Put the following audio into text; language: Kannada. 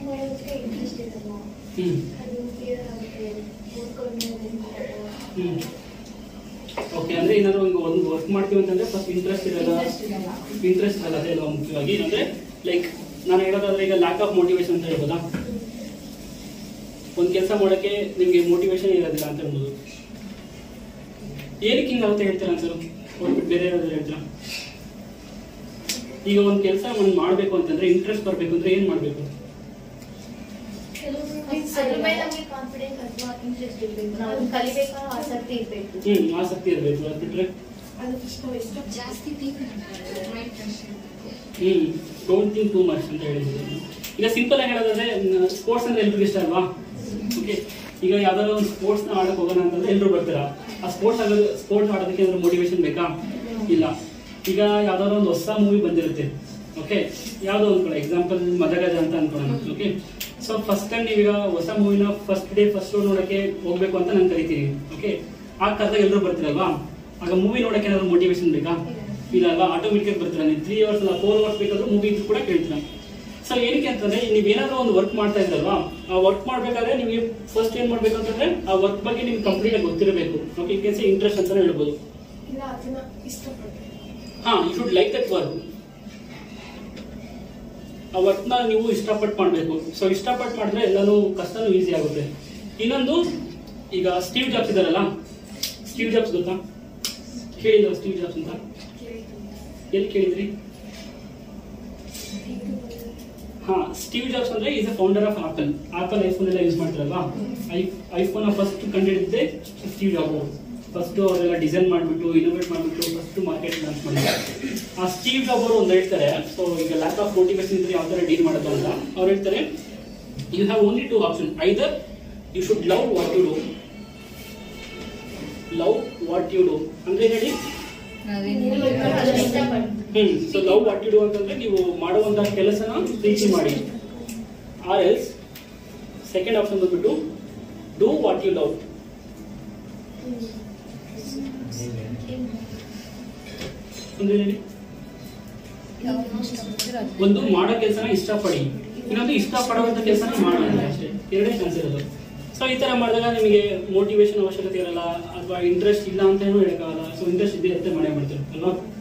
ಮಾಡೋದಕ್ಕೆ ಇಂಟ್ರೆಸ್ಟ್ ಇರಲ್ಲ ಹ್ಮ್ ಅದು ಫಿಯರ್ ಆಗುತ್ತೆ ಓದ್ಕೊಂಡು ಹ್ಮ್ ಓಕೆ ಅಂದ್ರೆ ಏನಾದ್ರು ಒಂದು ಒಂದು ವರ್ಕ್ ಮಾಡ್ತೀವಿ ಅಂತಂದ್ರೆ ಫಸ್ಟ್ ಇಂಟ್ರೆಸ್ಟ್ ಇರಲ್ಲ ಇಂಟ್ರೆಸ್ಟ್ ಇರಲ್ಲ ಇಂಟ್ರೆಸ್ಟ್ ಇರಲ್ಲ ಅದೇ ಅಲ್ವಾ ಮುಖ್ಯವಾಗಿ ಅಂದ್ರೆ ಲೈಕ್ ನಾನು ಹೇಳೋದಾದ್ರೆ ಈಗ ಲ್ಯಾಕ್ ಆಫ್ ಮೋಟಿವೇಶನ್ ಅಂತ ಹೇಳ್ಬೋದಾ ಒಂದು ಕೆಲಸ ಮಾಡೋಕ್ಕೆ ನಿಮಗೆ ಮೋಟಿವೇಶನ್ ಇರೋದಿಲ್ಲ ಅಂತ ಹೇಳ್ಬೋದು ಏನಕ್ಕೆ ಹಿಂಗಾಗುತ್ತೆ ಹೇಳ್ತೀರಾ ಸರ್ ಹೋಗ್ಬಿಟ್ಟು ಬೇರೆ ಏನಾದ್ರು ಹೇಳ್ತೀರಾ ಈಗ ಒಂದು ಕೆಲಸ ಒಂದು ಮಾಡಬೇಕು ಅಂತಂದ್ರೆ ಇಂಟ್ರೆಸ್ಟ್ ಬರಬೇಕು ಅಂದ್ರೆ ಏನು ಮಾಡಬೇಕು ಅದ್ರ ಮೇಲೆ ನಮಗೆ ಕಾನ್ಫಿಡೆನ್ಸ್ ಅಥವಾ ಇಂಟ್ರೆಸ್ಟ್ ಇರಬೇಕು ನಾವು ಅದನ್ನ ಕಲಿಬೇಕಾ ಆಸಕ್ತಿ ಇರಬೇಕು ಹ್ಮ್ ಆಸಕ್ತಿ ಇರಬೇಕು ಅದು ಬಿಟ್ರೆ ಅದು ಫಸ್ಟ್ ಇಷ್ಟ ಜಾಸ್ತಿ think mind fresh hmm don't think too much ಅಂತ ಹೇಳಿದ್ರು ಈಗ ಸಿಂಪಲ್ ಆಗಿ ಹೇಳೋದಾದ್ರೆ ಸ್ಪೋರ್ಟ್ಸ್ ಅಂದ್ರೆ ಎಲ್ರಿಗೂ ಇಷ್ಟ ಅಲ್ವಾ ಓಕೆ ಈಗ ಯಾವ್ದಾದ್ರು ಒಂದು ಸ್ಪೋರ್ಟ್ಸ್ ನ ಆಡಕ್ ಹೋಗೋಣ ಅಂತಂದ್ರೆ ಎಲ್ರು ಬರ್ತೀರಾ ಆ ಸ್ಪೋರ್ಟ್ಸ್ ಆಗೋದು ಸ್ಪೋರ್ಟ್ಸ್ ಆಡೋದಕ್ಕೆ ಏನಾದ್ರು ಮೋಟಿವೇಶನ್ ಬೇಕಾ ಇಲ್ಲ ಈಗ ಯಾವ್ದಾದ್ರು ಒಂದು ಹೊಸ ಮೂವಿ ಬಂದಿರುತ್ತೆ ಓಕೆ ಯಾವ್ದೋ ಒಂದು ಎಕ್ಸಾಂಪಲ್ ಮದಗಜ ಅಂತ ಅನ್ಕೊಳ್ಳೋಣ ಓಕೆ ಸೊ ಫಸ್ಟ್ ಟೈಮ್ ನೀವೀಗ ಹೊಸ ಮೂವಿನ ಫಸ್ಟ್ ಡೇ ಫಸ್ಟ್ ಶೋ ನೋಡಕ್ಕೆ ಹೋಗ್ಬೇಕು ಅಂತ ನಾನು ಕರಿತೀನಿ ಓಕೆ ಆ ಕರೆದಾಗ ಎಲ್ಲರೂ ಬರ್ತೀರಲ್ವಾ ಆಗ ಮೂವಿ ನೋಡಕ್ಕೆ ಏನಾದ್ರು ಮೋಟಿವೇಶನ್ ಬೇಕಾ ಇಲ್ಲ ಅಲ್ವಾ ಆಟೋಮೆಟಿಕ್ ಬರ್ತೀರಾ ನೀವು ತ್ರೀ ಅವರ್ಸ್ ಅಲ್ಲ ಫೋರ್ ಅವರ್ಸ್ ಬೇಕಾದ್ರೂ ಮೂವಿ ಇದ್ರು ಕೂಡ ಕೇಳ್ತೀರಾ ಸೊ ಏನಕ್ಕೆ ಅಂತಂದ್ರೆ ನೀವೇನಾದ್ರೂ ಒಂದು ವರ್ಕ್ ಮಾಡ್ತಾ ಇದ್ರಲ್ವಾ ಆ ವರ್ಕ್ ಮಾಡ್ಬೇಕಾದ್ರೆ ನಿಮಗೆ ಫಸ್ಟ್ ಏನ್ ಮಾಡ್ಬೇಕು ಅಂತಂದ್ರೆ ಆ ವರ್ಕ್ ಬಗ್ಗೆ ನಿಮ್ಗೆ ಕಂಪ್ಲೀಟ್ ಆಗಿ ಗೊತ್ತಿರಬೇಕು ಓಕೆ ಕೆಲ್ಸ ಇಂಟ್ರೆಸ್ಟ್ ಅಂತಾನೆ ಹೇಳ್ಬೋದು ಇಲ್ಲ ಅದನ್ನ ಇಷ್ಟಪಡ್ಬೇಕು ಹಾ you should like that work ಆ ವರ್ಕ್ನ ನೀವು ಇಷ್ಟಪಟ್ಟು ಮಾಡಬೇಕು ಸೊ ಇಷ್ಟಪಟ್ಟು ಮಾಡಿದ್ರೆ ಎಲ್ಲಾನು ಕಷ್ಟನೂ ಈಸಿ ಆಗುತ್ತೆ ಇನ್ನೊಂದು ಈಗ ಸ್ಟೀವ್ ಜಾಬ್ಸ್ ಇದಾರಲ್ಲ ಸ್ಟೀವ್ ಜಾಬ್ಸ್ ಗೊತ್ತಾ ಕೇಳಿಲ್ಲ ಸ್ಟೀವ್ ಜಾಬ್ಸ್ ಅಂತ ಎಲ್ಲಿ ಕೇಳಿದ್ರಿ ಹಾ ಸ್ಟೀವ್ ಜಾಬ್ಸ್ ಅಂದ್ರೆ is a founder of Apple Apple iPhone ಎಲ್ಲ ಯೂಸ್ ಮಾಡ್ತಾರಲ್ವಾ ಐಫೋನ್ ಫಸ್ಟ್ ಕಂಡುಹಿಡಿದ್ದೆ ಸ್ಟೀವ್ ಜಾಬ್ ಅವರು ಫಸ್ಟ್ ಅವರೆಲ್ಲ ಡಿಸೈನ್ ಮಾಡಿಬಿಟ್ಟು ಇನೋವೇಟ್ ಮಾಡಿಬಿಟ್ಟು ಫಸ್ಟ್ ಮಾರ್ಕೆಟ್ ಲಾಂಚ್ ಮಾಡಿದ್ರು ಆ ಸ್ಟೀವ್ ಜಾಬ್ ಅವರು ಒಂದು ಹೇಳ್ತಾರೆ ಸೊ ಈಗ ಲ್ಯಾಕ್ ಆಫ್ ಮೋಟಿವೇಶನ್ ಇದ್ರೆ ಯಾವ ಥರ ಡೀಲ್ ಮಾಡೋದು ಅಂತ ಅವ್ರು ಹೇಳ್ತಾರೆ you have only two option either you should love what you do love what you do ಅಂದ್ರೆ ಹೇಳಿ ಅದನ್ನ ಇಷ್ಟಪಡ್ಬೇಕು hmm so love what you do ಅಂತಂದ್ರೆ ನೀವು ಮಾಡುವಂತಹ ಕೆಲಸನ ಪ್ರೀತಿ ಮಾಡಿ ಆರ್ ಎಲ್ಸ್ ಸೆಕೆಂಡ್ ಆಪ್ಷನ್ ಬಂದ್ಬಿಟ್ಟು ಡೂ ವಾಟ್ ಯು ಲವ್ ಅಂದ್ರೆ ಹೇಳಿ ಒಂದು ಮಾಡೋ ಕೆಲಸನ ಇಷ್ಟಪಡಿ ಇನ್ನೊಂದು ಇಷ್ಟಪಡುವಂತ ಕೆಲಸನ ಮಾಡೋಣ ಅಷ್ಟೇ ಎರಡೇ ಚಾನ್ಸ್ ಇರೋದು ಸೊ ಈ ತರ ಮಾಡಿದಾಗ ನಿಮಗೆ ಮೋಟಿವೇಶನ್ ಅವಶ್ಯಕತೆ ಇರಲ್ಲ ಅಥವಾ ಇಂಟ್ರೆಸ್ಟ್ ಇಲ್ಲ ಅಂತ ಹೇಳಕ್ಕಾಗಲ್ಲ ಸೊ ಇಂಟ್ರೆಸ್ಟ್ ಇದ್ದೇ ಇರುತ್ತೆ ಮಾಡೇ ಮಾಡ್ತೀವಿ ಅಲ್ವಾ